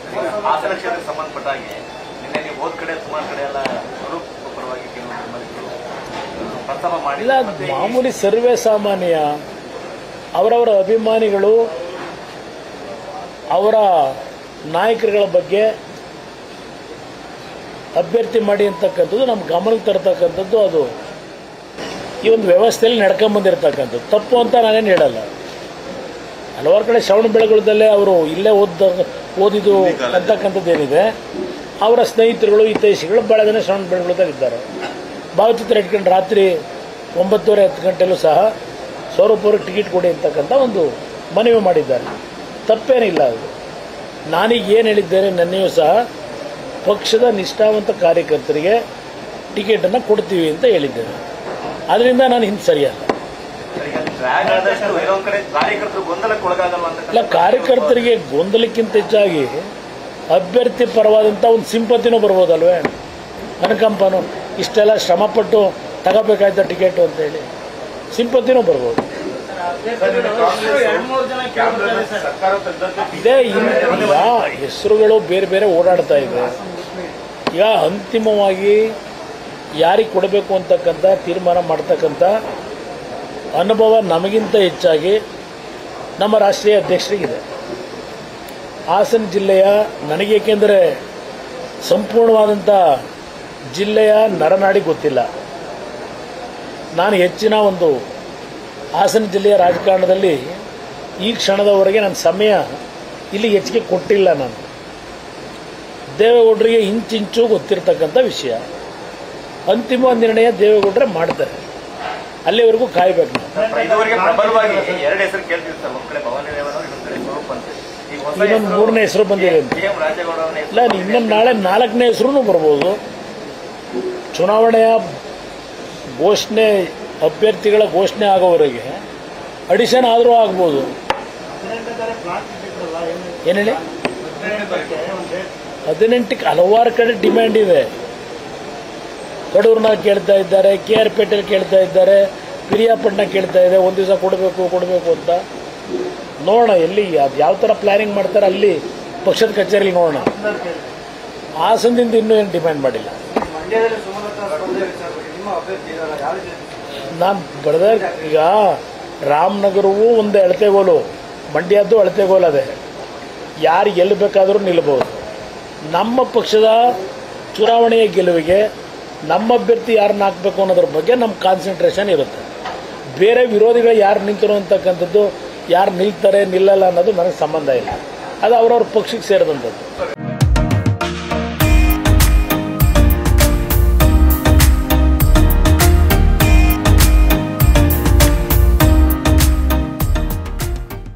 ಹಾಸನ ಕ್ಷೇತ್ರಕ್ಕೆ ಸಂಬಂಧಪಟ್ಟ ಹಾಗೆ ನಿನ್ನೆ ನೀವು ಹೋದ ಕಡೆ ಸುಮಾರು ಕಡೆ ಎಲ್ಲ ಸ್ವರೂಪ ಪರವಾಗಿ ಕೆಲವು ಬೆಂಬಲಿಗರು ಪ್ರಸ್ತಾಪ ಮಾಡಿ ಇಲ್ಲ ಮಾಮೂಲಿ ಸರ್ವೇ ಸಾಮಾನ್ಯ ಅವರವರ ಅಭಿಮಾನಿಗಳು ಅವರ ನಾಯಕರುಗಳ ಬಗ್ಗೆ ಅಭ್ಯರ್ಥಿ ಮಾಡಿ ಅಂತಕ್ಕಂಥದ್ದು ನಮ್ಮ ಗಮನಕ್ಕೆ ತರತಕ್ಕಂಥದ್ದು ಅದು ಈ ಒಂದು ವ್ಯವಸ್ಥೆಯಲ್ಲಿ ನಡ್ಕೊಂಬಂದಿರ್ತಕ್ಕಂಥದ್ದು ತಪ್ಪು ಅಂತ ನಾನೇನು ಹೇಳಲ್ಲ ಹಲವಾರು ಕಡೆ ಶ್ರವಣ ಬೆಳಗೊಳದಲ್ಲೇ ಅವರು ಇಲ್ಲೇ ಓದ ಓದಿದ್ದು ಅಂತಕ್ಕಂಥದ್ದು ಏನಿದೆ ಅವರ ಸ್ನೇಹಿತರುಗಳು ಹಿತೈಷಿಗಳು ಭಾಳ ಜನ ಶ್ರವಣ ಬೆಳಗೊಳದಾಗ ಇದ್ದಾರೆ ಭಾವಚಿತ್ರ ಇಟ್ಕೊಂಡು ರಾತ್ರಿ ಒಂಬತ್ತುವರೆ ಹತ್ತು ಗಂಟೆಲೂ ಸಹ ಸ್ವರೂಪವ್ರಿಗೆ ಟಿಕೆಟ್ ಕೊಡಿ ಅಂತಕ್ಕಂಥ ಒಂದು ಮನವಿ ಮಾಡಿದ್ದಾರೆ ತಪ್ಪೇನಿಲ್ಲ ಅದು ನಾನೀಗ ಏನು ಹೇಳಿದ್ದೇನೆ ನೆನ್ನೆಯೂ ಸಹ ಪಕ್ಷದ ನಿಷ್ಠಾವಂತ ಕಾರ್ಯಕರ್ತರಿಗೆ ಟಿಕೆಟನ್ನು ಕೊಡ್ತೀವಿ ಅಂತ ಹೇಳಿದ್ದೇನೆ ಅದರಿಂದ ನಾನು ಹಿಂದೆ ಸರಿಯಲ್ಲ ಈಗ ಡ್ರ್ಯಾಗ್ ಆದಷ್ಟು ಏನೋ ಒಂದ್ ಕಡೆ ಕಾರ್ಯಕರ್ತರು ಗೊಂದಲಕ್ಕೆ ಒಳಗಾಗಲ್ವಾ ಅಂತ ಇಲ್ಲ ಕಾರ್ಯಕರ್ತರಿಗೆ ಗೊಂದಲಕ್ಕಿಂತ ಹೆಚ್ಚಾಗಿ ಅಭ್ಯರ್ಥಿ ಪರವಾದಂಥ ಒಂದು ಸಿಂಪತಿನೂ ಬರ್ಬೋದಲ್ವೇ ಅನುಕಂಪನು ಇಷ್ಟೆಲ್ಲ ಶ್ರಮಪಟ್ಟು ತಗೋಬೇಕಾಯ್ತ ಟಿಕೆಟು ಅಂತೇಳಿ ಸಿಂಪತಿನೂ ಬರ್ಬೋದು ಇದೇ ಇನ್ನು ಈಗ ಹೆಸರುಗಳು ಬೇರೆ ಬೇರೆ ಓಡಾಡ್ತಾ ಇದೆ ಈಗ ಅಂತಿಮವಾಗಿ ಯಾರಿಗೆ ಕೊಡಬೇಕು ಅಂತಕ್ಕಂಥ ತೀರ್ಮಾನ ಮಾಡ್ತಕ್ಕಂಥ ಅನುಭವ ನಮಗಿಂತ ಹೆಚ್ಚಾಗಿ ನಮ್ಮ ರಾಷ್ಟ್ರೀಯ ಅಧ್ಯಕ್ಷರಿಗಿದೆ ಹಾಸನ ಜಿಲ್ಲೆಯ ನನಗೆ ಏಕೆಂದರೆ ಸಂಪೂರ್ಣವಾದಂಥ ಜಿಲ್ಲೆಯ ನರನಾಡಿ ಗೊತ್ತಿಲ್ಲ ನಾನು ಹೆಚ್ಚಿನ ಒಂದು ಹಾಸನ ಜಿಲ್ಲೆಯ ರಾಜಕಾರಣದಲ್ಲಿ ಈ ಕ್ಷಣದವರೆಗೆ ನನ್ನ ಸಮಯ ಇಲ್ಲಿ ಹೆಚ್ಚಿಗೆ ಕೊಟ್ಟಿಲ್ಲ ನಾನು ದೇವೇಗೌಡರಿಗೆ ಇಂಚಿಂಚು ಗೊತ್ತಿರತಕ್ಕಂಥ ವಿಷಯ ಅಂತಿಮ ನಿರ್ಣಯ ದೇವೇಗೌಡರೇ ಮಾಡ್ತಾರೆ ಅಲ್ಲಿವರೆಗೂ ಕಾಯ್ಬೇಕು ನಾವು ಇದುವರೆಗೆ ಪ್ರಬಲವಾಗಿ ಎರಡು ಹೆಸರು ಕೇಳ್ತೀವಿ ಸರ್ ಒಂದ್ ಕಡೆ ಭವಾನಿ ರೇವಣ್ಣ ಅವ್ರು, ಇನ್ನೊಂದ್ ಕಡೆ ಸ್ವರೂಪ್ ಅಂತ ಈಗ ಹೊಸ ಇನ್ನೊಂದು ಮೂರನೇ ಹೆಸರು ಬಂದಿದೆ ಅಂತ ಕೆ ಎಂ ರಾಜೇಗೌಡ ಅವ್ರನ್ನ ಇಲ್ಲ ಇನ್ನೊಂದು ನಾಳೆ ನಾಲ್ಕನೇ ಹೆಸರು ಬರ್ಬೋದು ಚುನಾವಣೆಯ ಘೋಷಣೆ ಅಭ್ಯರ್ಥಿಗಳ ಘೋಷಣೆ ಆಗೋವರೆಗೆ ಅಡಿಷನ್ ಆದರೂ ಆಗ್ಬೋದು ಏನು ಹೇಳಿ ಹದಿನೆಂಟಕ್ಕೆ ಹಲವಾರು ಕಡೆ ಡಿಮ್ಯಾಂಡ್ ಇದೆ ಕಡೂರ್ನಾಗ ಕೇಳ್ತಾ ಇದ್ದಾರೆ ಕೆ ಆರ್ ಪೇಟೆಲ್ ಕೇಳ್ತಾ ಇದ್ದಾರೆ ಪಿರಿಯಾಪಟ್ಟಣ ಕೇಳ್ತಾ ಇದೆ ಒಂದು ದಿವಸ ಕೊಡಬೇಕು ಕೊಡಬೇಕು ಅಂತ ನೋಡೋಣ ಎಲ್ಲಿ ಅದು ಯಾವ ಥರ ಪ್ಲಾನಿಂಗ್ ಮಾಡ್ತಾರೆ ಅಲ್ಲಿ ಪಕ್ಷದ ಕಚೇರಿಲಿ ನೋಡೋಣ ಹಾಸನದಿಂದ ಇನ್ನೂ ಏನು ಡಿಮ್ಯಾಂಡ್ ಮಾಡಿಲ್ಲ ಮಂಡ್ಯದಲ್ಲಿ ಸುಮಲತಾ ಸ್ಪರ್ಧೆ ವಿಚಾರವಾಗಿ ನಿಮ್ಮ ಅಭ್ಯರ್ಥಿ ಇದಾರ ಯಾವ ರೀತಿ ನಾನು ಬರೆದ ಈಗ ರಾಮನಗರವೂ ಒಂದು ಅಳತೆಗೋಲು ಮಂಡ್ಯದ್ದು ಅಳತೆಗೋಲು ಅದೇ ಯಾರು ಎಲ್ಲಿ ಬೇಕಾದರೂ ನಿಲ್ಬೋದು ನಮ್ಮ ಪಕ್ಷದ ಚುನಾವಣೆಯ ಗೆಲುವಿಗೆ ನಮ್ಮ ಅಭ್ಯರ್ಥಿ ಯಾರನ್ನ ಹಾಕಬೇಕು ಅನ್ನೋದ್ರ ಬಗ್ಗೆ ನಮ್ಮ ಕಾನ್ಸಂಟ್ರೇಷನ್ ಇರುತ್ತೆ ಬೇರೆ ವಿರೋಧಿಗಳು ಯಾರು ನಿಂತರು ಅಂತಕ್ಕಂಥದ್ದು ಯಾರು ನಿಲ್ತಾರೆ ನಿಲ್ಲಲ್ಲ ಅನ್ನೋದು ನನಗೆ ಸಂಬಂಧ ಇಲ್ಲ ಅದು ಅವ್ರವ್ರ ಪಕ್ಷಕ್ಕೆ ಸೇರಿದಂಥದ್ದು